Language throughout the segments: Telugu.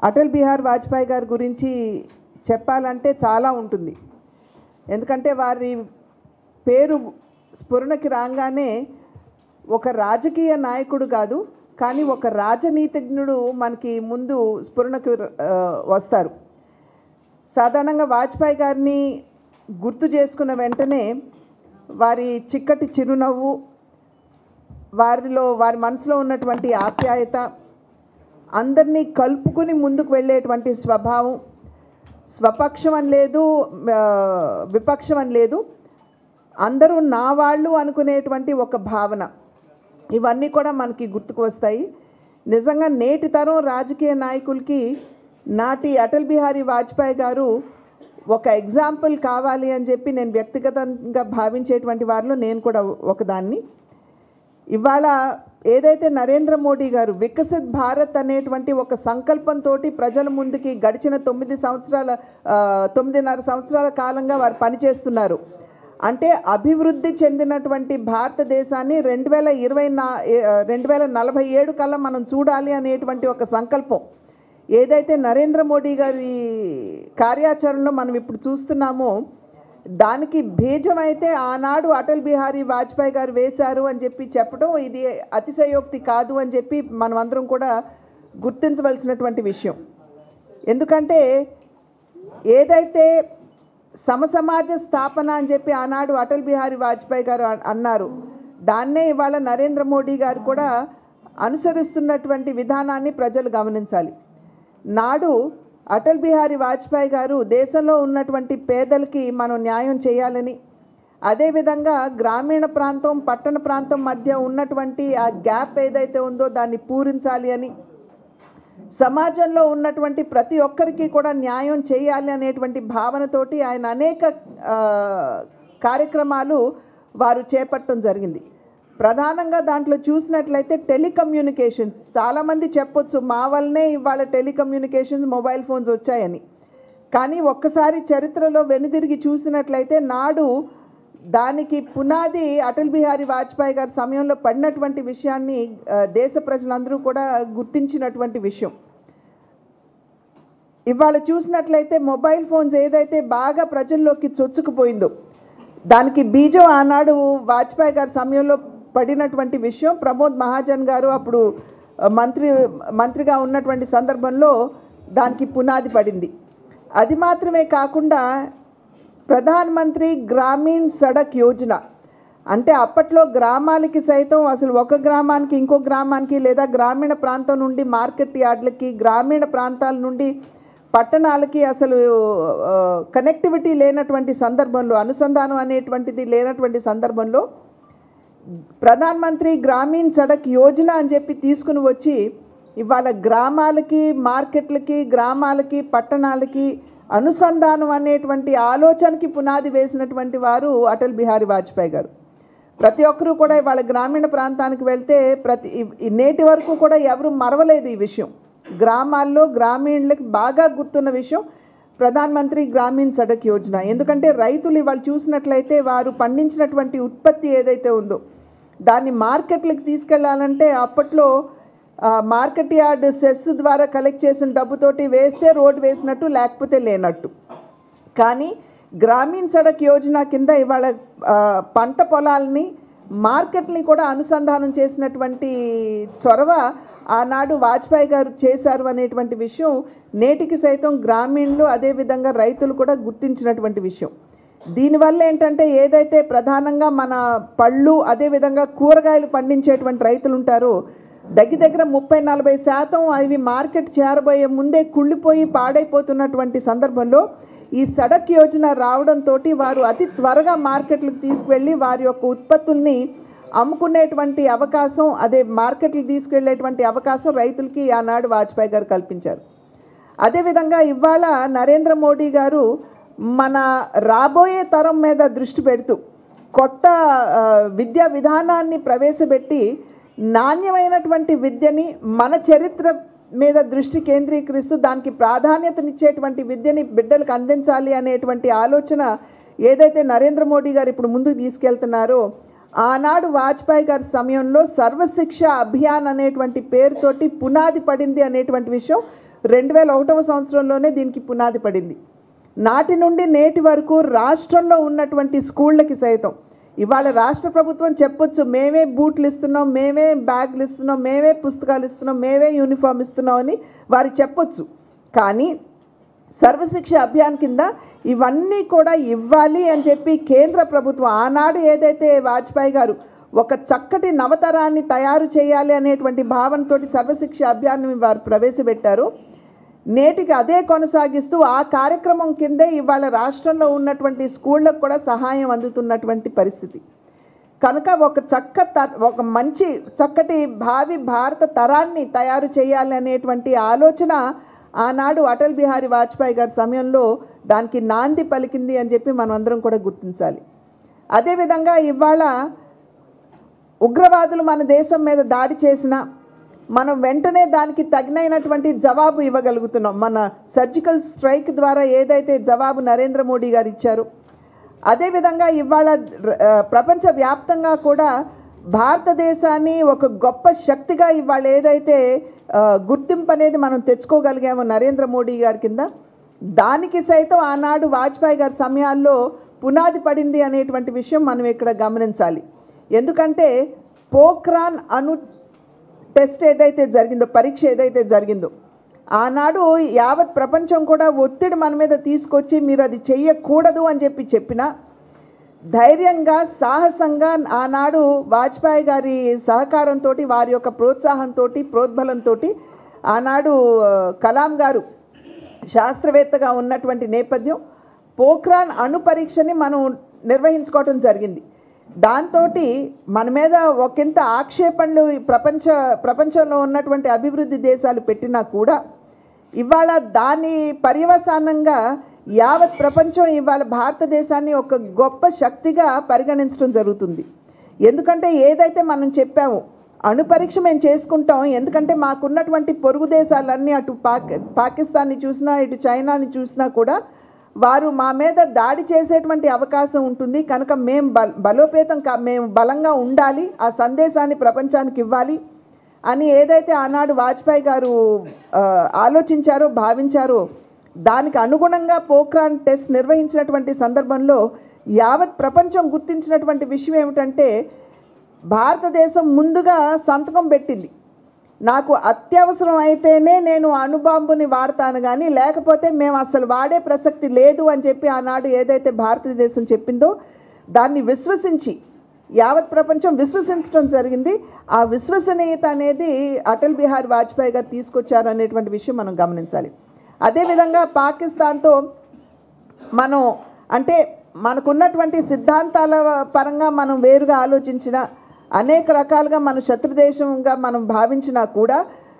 అటల్ బిహార్ వాజ్పేయి గారి గురించి చెప్పాలంటే చాలా ఉంటుంది ఎందుకంటే వారి పేరు స్ఫురణకి రాగానే ఒక రాజకీయ నాయకుడు కాదు కానీ ఒక రాజనీతిజ్ఞుడు మనకి ముందు స్ఫురణకు ఆ, వస్తారు సాధారణంగా వాజ్పేయి గారిని గుర్తు చేసుకున్న వెంటనే వారి చిక్కటి చిరునవ్వు వారిలో వారి మనసులో ఉన్నటువంటి ఆప్యాయత అందరినీ కలుపుకుని ముందుకు వెళ్ళేటువంటి స్వభావం స్వపక్షం అని లేదు ఆ, విపక్షం అని లేదు అందరూ నా వాళ్ళు అనుకునేటువంటి ఒక భావన ఇవన్నీ కూడా మనకి గుర్తుకు వస్తాయి నిజంగా నేటి తరం రాజకీయ నాయకులకి నాటి అటల్ బిహారీ వాజ్పేయి గారు ఒక ఎగ్జాంపుల్ కావాలి అని చెప్పి నేను వ్యక్తిగతంగా భావించేటువంటి వారిలో నేను కూడా ఒకదాన్ని ఇవాళ ఏదైతే నరేంద్ర మోడీ గారు వికసిత్ భారత్ అనేటువంటి ఒక సంకల్పంతో ప్రజల ముందుకి గడిచిన తొమ్మిది సంవత్సరాల ఆ, తొమ్మిదిన్నర సంవత్సరాల కాలంగా వారు పనిచేస్తున్నారు అంటే అభివృద్ధి చెందినటువంటి భారతదేశాన్ని రెండు వేల ఇరవై నా రెండు వేల నలభై ఏడు కల్లా మనం చూడాలి అనేటువంటి ఒక సంకల్పం ఏదైతే నరేంద్ర మోడీ గారి కార్యాచరణలో మనం ఇప్పుడు చూస్తున్నామో దానికి బీజం అయితే ఆనాడు అటల్ బిహారీ వాజ్పేయి గారు వేశారు అని చెప్పి చెప్పడం ఇది అతిశయోక్తి కాదు అని చెప్పి మనం అందరం కూడా గుర్తించవలసినటువంటి విషయం ఎందుకంటే ఏదైతే సమసమాజ స్థాపన అని చెప్పి ఆనాడు అటల్ బిహారీ వాజ్పేయి గారు అన్- అన్నారు దాన్నే ఇవాళ నరేంద్ర మోడీ గారు కూడా అనుసరిస్తున్నటువంటి విధానాన్ని ప్రజలు గమనించాలి నాడు అటల్ బిహారీ వాజ్పేయి గారు దేశంలో ఉన్నటువంటి పేదలకి మనం న్యాయం చేయాలని అదేవిధంగా గ్రామీణ ప్రాంతం పట్టణ ప్రాంతం మధ్య ఉన్నటువంటి ఆ గ్యాప్ ఏదైతే ఉందో దాన్ని పూరించాలి అని సమాజంలో ఉన్నటువంటి ప్రతి ఒక్కరికి కూడా న్యాయం చేయాలి అనేటువంటి భావనతోటి ఆయన అనేక ఆ, కార్యక్రమాలు వారు చేపట్టడం జరిగింది ప్రధానంగా దాంట్లో చూసినట్లయితే టెలికమ్యూనికేషన్స్ చాలామంది చెప్పొచ్చు మా వల్లనే ఇవాళ టెలికమ్యూనికేషన్స్ మొబైల్ ఫోన్స్ వచ్చాయని కానీ ఒక్కసారి చరిత్రలో వెనుదిరిగి చూసినట్లయితే నాడు దానికి పునాది అటల్ బిహారీ వాజ్పేయి గారి సమయంలో పడినటువంటి విషయాన్ని ఆ, దేశ ప్రజలందరూ కూడా గుర్తించినటువంటి విషయం ఇవాళ చూసినట్లయితే మొబైల్ ఫోన్స్ ఏదైతే బాగా ప్రజల్లోకి చొచ్చుకుపోయిందో దానికి బీజం ఆనాడు వాజ్పేయి గారి సమయంలో పడినటువంటి విషయం ప్రమోద్ మహాజన్ గారు అప్పుడు ఆ, మంత్రి మంత్రిగా ఉన్నటువంటి సందర్భంలో దానికి పునాది పడింది అది మాత్రమే కాకుండా ప్రధాన్ మంత్రి గ్రామీణ్ సడక్ యోజన అంటే అప్పట్లో గ్రామాలకి సైతం అసలు ఒక గ్రామానికి ఇంకో గ్రామానికి లేదా గ్రామీణ ప్రాంతం నుండి మార్కెట్ యార్డ్లకి గ్రామీణ ప్రాంతాల నుండి పట్టణాలకి అసలు కనెక్టివిటీ లేనటువంటి సందర్భంలో అనుసంధానం అనేటువంటిది లేనటువంటి సందర్భంలో ప్రధాన్ మంత్రి గ్రామీణ్ సడక్ యోజన అని చెప్పి తీసుకుని వచ్చి ఇవాళ గ్రామాలకి మార్కెట్లకి గ్రామాలకి పట్టణాలకి అనుసంధానం అనేటువంటి ఆలోచనకి పునాది వేసినటువంటి వారు అటల్ బిహారీ వాజ్పేయి గారు ప్రతి ఒక్కరూ కూడా ఇవాళ గ్రామీణ ప్రాంతానికి వెళ్తే ప్రతి ఈ- ఈ నేటి వరకు కూడా ఎవరు మరవలేదు ఈ విషయం గ్రామాల్లో గ్రామీణులకు బాగా గుర్తున్న విషయం ప్రధాన్ మంత్రి గ్రామీణ్ సడక్ యోజన ఎందుకంటే రైతులు ఇవాళ చూసినట్లయితే వారు పండించినటువంటి ఉత్పత్తి ఏదైతే ఉందో దాన్ని మార్కెట్లకు తీసుకెళ్లాలంటే అప్పట్లో ఆ, మార్కెట్ యార్డ్ సెస్ ద్వారా కలెక్ట్ చేసిన డబ్బుతోటి వేస్తే రోడ్ వేసినట్టు లేకపోతే లేనట్టు కానీ గ్రామీణ సడక్ యోజన కింద ఇవాళ ఆ, పంట పొలాల్ని మార్కెట్ని కూడా అనుసంధానం చేసినటువంటి చొరవ ఆనాడు వాజ్పేయి గారు చేశారు అనేటువంటి విషయం నేటికి సైతం గ్రామీణులు అదేవిధంగా రైతులు కూడా గుర్తించినటువంటి విషయం దీనివల్ల ఏంటంటే ఏదైతే ప్రధానంగా మన పళ్ళు అదేవిధంగా కూరగాయలు పండించేటువంటి రైతులు ఉంటారో దగ్గర దగ్గర ముప్పై నలభై శాతం అవి మార్కెట్ చేరబోయే ముందే కుళ్ళిపోయి పాడైపోతున్నటువంటి సందర్భంలో ఈ సడక్ యోజన రావడంతో వారు అతి త్వరగా మార్కెట్లకు తీసుకువెళ్ళి వారి యొక్క ఉత్పత్తుల్ని అమ్ముకునేటువంటి అవకాశం అదే మార్కెట్లకు తీసుకెళ్లేటువంటి అవకాశం రైతులకి ఆనాడు వాజ్పేయి గారు కల్పించారు అదేవిధంగా ఇవాళ నరేంద్ర మోడీ గారు మన రాబోయే తరం మీద దృష్టి పెడుతూ కొత్త ఆ, విద్యా విధానాన్ని ప్రవేశపెట్టి నాణ్యమైనటువంటి విద్యని మన చరిత్ర మీద దృష్టి కేంద్రీకరిస్తూ దానికి ప్రాధాన్యతనిచ్చేటువంటి విద్యని బిడ్డలకు అందించాలి అనేటువంటి ఆలోచన ఏదైతే నరేంద్ర మోడీ గారు ఇప్పుడు ముందుకు తీసుకెళ్తున్నారో ఆనాడు వాజ్పేయి గారి సమయంలో సర్వశిక్ష అభియాన్ అనేటువంటి పేరుతోటి పునాది పడింది అనేటువంటి విషయం రెండు వేల ఒకటవ సంవత్సరంలోనే దీనికి పునాది పడింది నాటి నుండి నేటి వరకు రాష్ట్రంలో ఉన్నటువంటి స్కూళ్ళకి సైతం ఇవాళ రాష్ట్ర ప్రభుత్వం చెప్పొచ్చు మేమే బూట్లు ఇస్తున్నాం మేమే బ్యాగులు ఇస్తున్నాం మేమే పుస్తకాలు ఇస్తున్నాం మేమే యూనిఫామ్ ఇస్తున్నాం అని వారు చెప్పొచ్చు కానీ సర్వశిక్ష అభియాన్ కింద ఇవన్నీ కూడా ఇవ్వాలి అని చెప్పి కేంద్ర ప్రభుత్వం ఆనాడు ఏదైతే వాజ్పేయి గారు ఒక చక్కటి నవతరాన్ని తయారు చేయాలి అనేటువంటి భావనతోటి సర్వశిక్ష అభియాన్ని వారు ప్రవేశపెట్టారు నేటికి అదే కొనసాగిస్తూ ఆ కార్యక్రమం కిందే ఇవాళ రాష్ట్రంలో ఉన్నటువంటి స్కూళ్ళకు కూడా సహాయం అందుతున్నటువంటి పరిస్థితి కనుక ఒక చక్క త- ఒక మంచి చక్కటి భావి భారత తరాన్ని తయారు చేయాలి అనేటువంటి ఆలోచన ఆనాడు అటల్ బిహారీ వాజ్పేయి గారి సమయంలో దానికి నాంది పలికింది అని చెప్పి మనం అందరం కూడా గుర్తించాలి అదేవిధంగా ఇవాళ ఉగ్రవాదులు మన దేశం మీద దాడి చేసిన మనం వెంటనే దానికి తగినైనటువంటి జవాబు ఇవ్వగలుగుతున్నాం మన సర్జికల్ స్ట్రైక్ ద్వారా ఏదైతే జవాబు నరేంద్ర మోడీ గారు ఇచ్చారు అదేవిధంగా ఇవాళ ఆ, ప్రపంచవ్యాప్తంగా కూడా భారతదేశాన్ని ఒక గొప్ప శక్తిగా ఇవాళ ఏదైతే ఆ, గుర్తింపు అనేది మనం తెచ్చుకోగలిగామో నరేంద్ర మోడీ గారి కింద దానికి సైతం ఆనాడు వాజ్పేయి గారి సమయాల్లో పునాది పడింది అనేటువంటి విషయం మనం ఇక్కడ గమనించాలి ఎందుకంటే పోఖ్రాన్ అణు టెస్ట్ ఏదైతే జరిగిందో పరీక్ష ఏదైతే జరిగిందో ఆనాడు యావత్ ప్రపంచం కూడా ఒత్తిడి మన మీద తీసుకొచ్చి మీరు అది చెయ్యకూడదు అని చెప్పి చెప్పినా ధైర్యంగా సాహసంగా ఆనాడు వాజ్పేయి గారి సహకారంతో వారి యొక్క ప్రోత్సాహంతో ప్రోద్బలంతో ఆనాడు ఆ, కలాం గారు శాస్త్రవేత్తగా ఉన్నటువంటి నేపథ్యం పోఖ్రాన్ అణు పరీక్షని మనం నిర్వహించుకోవటం జరిగింది దాంతో మన మీద ఒకంత ఆక్షేపణలు ఈ ప్రపంచ ప్రపంచంలో ఉన్నటువంటి అభివృద్ధి దేశాలు పెట్టినా కూడా ఇవాళ దాని పర్యవసానంగా యావత్ ప్రపంచం ఇవాళ భారతదేశాన్ని ఒక గొప్ప శక్తిగా పరిగణించడం జరుగుతుంది ఎందుకంటే ఏదైతే మనం చెప్పామో అణు పరీక్ష మేము చేసుకుంటాం ఎందుకంటే మాకున్నటువంటి పొరుగు దేశాలన్నీ అటు పాక్ పాకిస్తాన్ని చూసినా ఇటు చైనాని చూసినా కూడా వారు మా మీద దాడి చేసేటువంటి అవకాశం ఉంటుంది కనుక మేము బల బలోపేతం కా మేము బలంగా ఉండాలి ఆ సందేశాన్ని ప్రపంచానికి ఇవ్వాలి అని ఏదైతే ఆనాడు వాజ్పేయి గారు ఆ, ఆలోచించారో భావించారో దానికి అనుగుణంగా పోఖ్రాన్ టెస్ట్ నిర్వహించినటువంటి సందర్భంలో యావత్ ప్రపంచం గుర్తించినటువంటి విషయం ఏమిటంటే భారతదేశం ముందుగా సంతకం పెట్టింది నాకు అత్యవసరం అయితేనే నేను అణుబాంబుని వాడతాను కానీ లేకపోతే మేము అసలు వాడే ప్రసక్తి లేదు అని చెప్పి ఆనాడు ఏదైతే భారతదేశం చెప్పిందో దాన్ని విశ్వసించి యావత్ ప్రపంచం విశ్వసించడం జరిగింది ఆ విశ్వసనీయత అనేది అటల్ బిహారీ వాజ్పేయి గారు తీసుకొచ్చారు అనేటువంటి విషయం మనం గమనించాలి అదేవిధంగా పాకిస్తాన్తో మనం అంటే మనకున్నటువంటి సిద్ధాంతాల పరంగా మనం వేరుగా ఆలోచించిన అనేక రకాలుగా మన శత్రుదేశంగా మనం భావించినా కూడా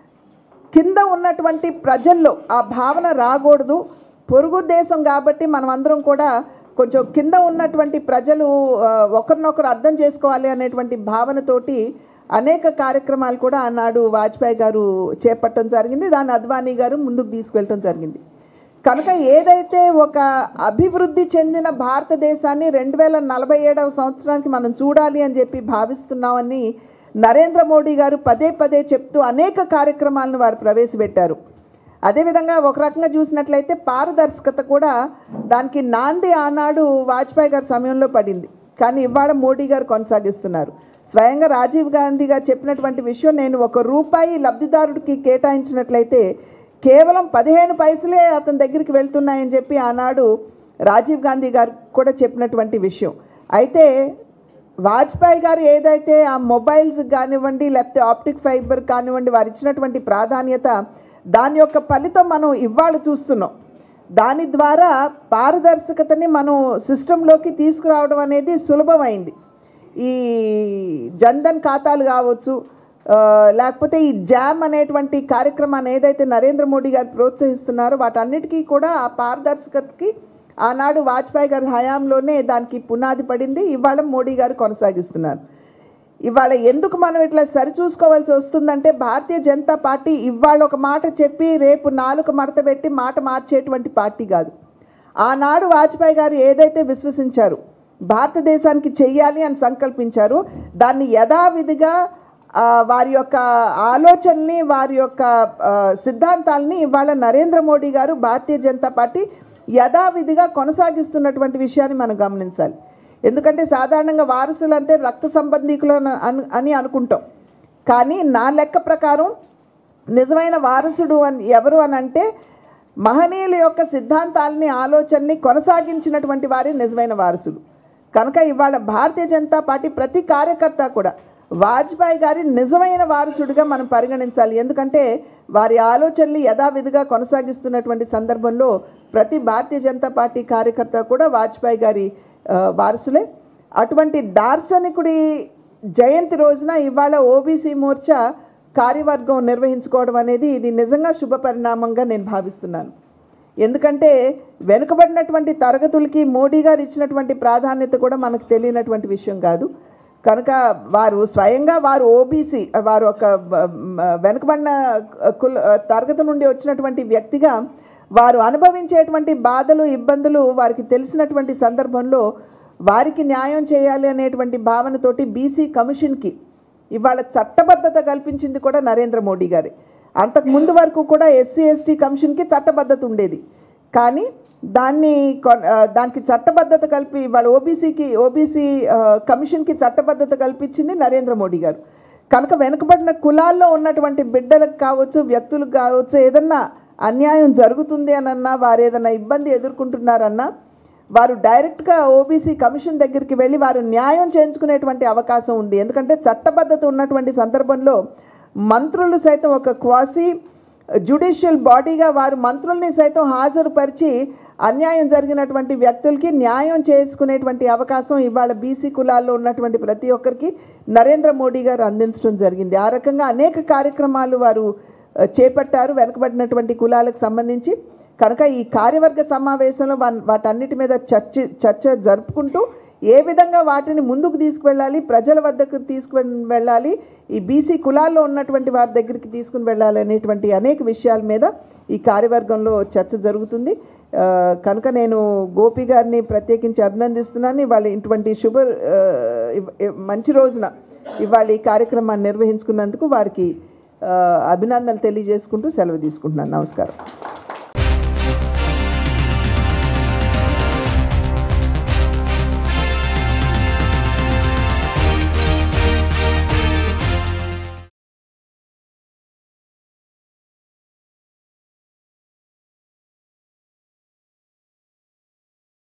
కింద ఉన్నటువంటి ప్రజల్లో ఆ భావన రాకూడదు పొరుగు దేశం కాబట్టి మనం అందరం కూడా కొంచెం కింద ఉన్నటువంటి ప్రజలు ఆ, ఒకరినొకరు అర్థం చేసుకోవాలి అనేటువంటి భావనతోటి అనేక కార్యక్రమాలు కూడా ఆనాడు వాజ్పేయి గారు చేపట్టడం జరిగింది దాన్ని అద్వానీ గారు ముందుకు తీసుకెళ్ళటం జరిగింది కనుక ఏదైతే ఒక అభివృద్ధి చెందిన భారతదేశాన్ని రెండు వేల నలభై ఏడవ సంవత్సరానికి మనం చూడాలి అని చెప్పి భావిస్తున్నామని నరేంద్ర మోడీ గారు పదే పదే చెప్తూ అనేక కార్యక్రమాలను వారు ప్రవేశపెట్టారు అదేవిధంగా ఒక రకంగా చూసినట్లయితే పారదర్శకత కూడా దానికి నాంది ఆనాడు వాజ్పేయి గారి సమయంలో పడింది కానీ ఇవాళ మోడీ గారు కొనసాగిస్తున్నారు స్వయంగా రాజీవ్ గాంధీ గారు చెప్పినటువంటి విషయం నేను ఒక రూపాయి లబ్ధిదారుడికి కేటాయించినట్లయితే కేవలం పదిహేను పైసలే అతని దగ్గరికి వెళ్తున్నాయని చెప్పి ఆనాడు రాజీవ్ గాంధీ గారు కూడా చెప్పినటువంటి విషయం అయితే వాజ్పేయి గారు ఏదైతే ఆ మొబైల్స్ కానివ్వండి లేకపోతే ఆప్టిక్ ఫైబర్ కానివ్వండి వారు ఇచ్చినటువంటి ప్రాధాన్యత దాని యొక్క ఫలితం మనం ఇవాళ చూస్తున్నాం దాని ద్వారా పారదర్శకతని మనం సిస్టంలోకి తీసుకురావడం అనేది సులభమైంది ఈ జన్ధన్ ఖాతాలు కావచ్చు ఆ, లేకపోతే ఈ జామ్ అనేటువంటి కార్యక్రమాన్ని ఏదైతే నరేంద్ర మోడీ గారు ప్రోత్సహిస్తున్నారో వాటన్నిటికీ కూడా ఆ పారదర్శకతకి ఆనాడు వాజ్పేయి గారి హయాంలోనే దానికి పునాది పడింది ఇవాళ మోడీ గారు కొనసాగిస్తున్నారు ఇవాళ ఎందుకు మనం ఇట్లా సరిచూసుకోవాల్సి వస్తుందంటే భారతీయ జనతా పార్టీ ఇవాళ ఒక మాట చెప్పి రేపు నాలుగు మడత పెట్టి మాట మార్చేటువంటి పార్టీ కాదు ఆనాడు వాజ్పేయి గారు ఏదైతే విశ్వసించారు భారతదేశానికి చెయ్యాలి అని సంకల్పించారు దాన్ని యథావిధిగా ఆ, వారి యొక్క ఆలోచనని వారి యొక్క ఆ, సిద్ధాంతాలని ఇవాళ నరేంద్ర మోడీ గారు భారతీయ జనతా పార్టీ యథావిధిగా కొనసాగిస్తున్నటువంటి విషయాన్ని మనం గమనించాలి ఎందుకంటే సాధారణంగా వారసులు అంటే రక్త సంబంధికులు అని- అను- అని అనుకుంటాం కానీ నా లెక్క ప్రకారం నిజమైన వారసుడు అని ఎవరు అని అంటే మహనీయుల యొక్క సిద్ధాంతాలని ఆలోచనని కొనసాగించినటువంటి వారే నిజమైన వారసులు కనుక ఇవాళ భారతీయ జనతా పార్టీ ప్రతి కార్యకర్త కూడా వాజ్పేయి గారి నిజమైన వారసుడిగా మనం పరిగణించాలి ఎందుకంటే వారి ఆలోచనలు యథావిధిగా కొనసాగిస్తున్నటువంటి సందర్భంలో ప్రతి భారతీయ జనతా పార్టీ కార్యకర్త కూడా వాజ్పేయి గారి ఆ, వారసులే అటువంటి దార్శనికుడి జయంతి రోజున ఇవాళ ఓబీసీ మోర్చా కార్యవర్గం నిర్వహించుకోవడం అనేది ఇది నిజంగా శుభ పరిణామంగా నేను భావిస్తున్నాను ఎందుకంటే వెనుకబడినటువంటి తరగతులకి మోడీ గారు ఇచ్చినటువంటి ప్రాధాన్యత కూడా మనకు తెలియనటువంటి విషయం కాదు కనుక వారు స్వయంగా వారు ఓబీసీ వారు ఒక బ- మ- వెనుకబడిన కుల తరగతి నుండి వచ్చినటువంటి వ్యక్తిగా వారు అనుభవించేటువంటి బాధలు ఇబ్బందులు వారికి తెలిసినటువంటి సందర్భంలో వారికి న్యాయం చేయాలి అనేటువంటి భావనతోటి బీసీ కమిషన్కి ఇవాళ చట్టబద్ధత కల్పించింది కూడా నరేంద్ర మోడీ గారే అంతకు ముందు వరకు కూడా ఎస్సీ ఎస్టీ కమిషన్కి చట్టబద్ధత ఉండేది కానీ దాన్ని కొన్- ఆ, దానికి చట్టబద్ధత కల్పి ఇవాళ ఓబీసీకి ఓబీసీ కమిషన్కి చట్టబద్ధత కల్పించింది నరేంద్ర మోడీ గారు కనుక వెనుకబడిన కులాల్లో ఉన్నటువంటి బిడ్డలకు కావచ్చు వ్యక్తులకు కావచ్చు ఏదన్నా అన్యాయం జరుగుతుంది అనన్నా వారు ఏదైనా ఇబ్బంది ఎదుర్కొంటున్నారన్నా వారు డైరెక్ట్గా ఓబీసీ కమిషన్ దగ్గరికి వెళ్ళి వారు న్యాయం చేయించుకునేటువంటి అవకాశం ఉంది ఎందుకంటే చట్టబద్ధత ఉన్నటువంటి సందర్భంలో మంత్రులు సైతం ఒక క్వాసీ జ్యుడిషియల్ బాడీగా వారు మంత్రుల్ని సైతం హాజరుపరిచి అన్యాయం జరిగినటువంటి వ్యక్తులకి న్యాయం చేసుకునేటువంటి అవకాశం ఇవాళ బీసీ కులాల్లో ఉన్నటువంటి ప్రతి ఒక్కరికి నరేంద్ర మోడీ గారు అందించడం జరిగింది ఆ రకంగా అనేక కార్యక్రమాలు వారు ఆ, చేపట్టారు వెనకబడినటువంటి కులాలకు సంబంధించి కనుక ఈ కార్యవర్గ సమావేశంలో వా- వాటన్నిటి మీద చర్చ చర్చ జరుపుకుంటూ ఏ విధంగా వాటిని ముందుకు తీసుకువెళ్ళాలి ప్రజల వద్దకు తీసుకువె వెళ్ళాలి ఈ బీసీ కులాల్లో ఉన్నటువంటి వారి దగ్గరికి తీసుకుని వెళ్ళాలి అనేటువంటి అనేక విషయాల మీద ఈ కార్యవర్గంలో చర్చ జరుగుతుంది ఆ, కనుక నేను గోపి గారిని ప్రత్యేకించి అభినందిస్తున్నాను ఇవాళ ఇటువంటి శుభ ఆ, ఇవ్- ఇవ్- మంచి రోజున ఇవాళ ఈ కార్యక్రమాన్ని నిర్వహించుకున్నందుకు వారికి ఆ, అభినందనలు తెలియజేసుకుంటూ సెలవు తీసుకుంటున్నాను నమస్కారం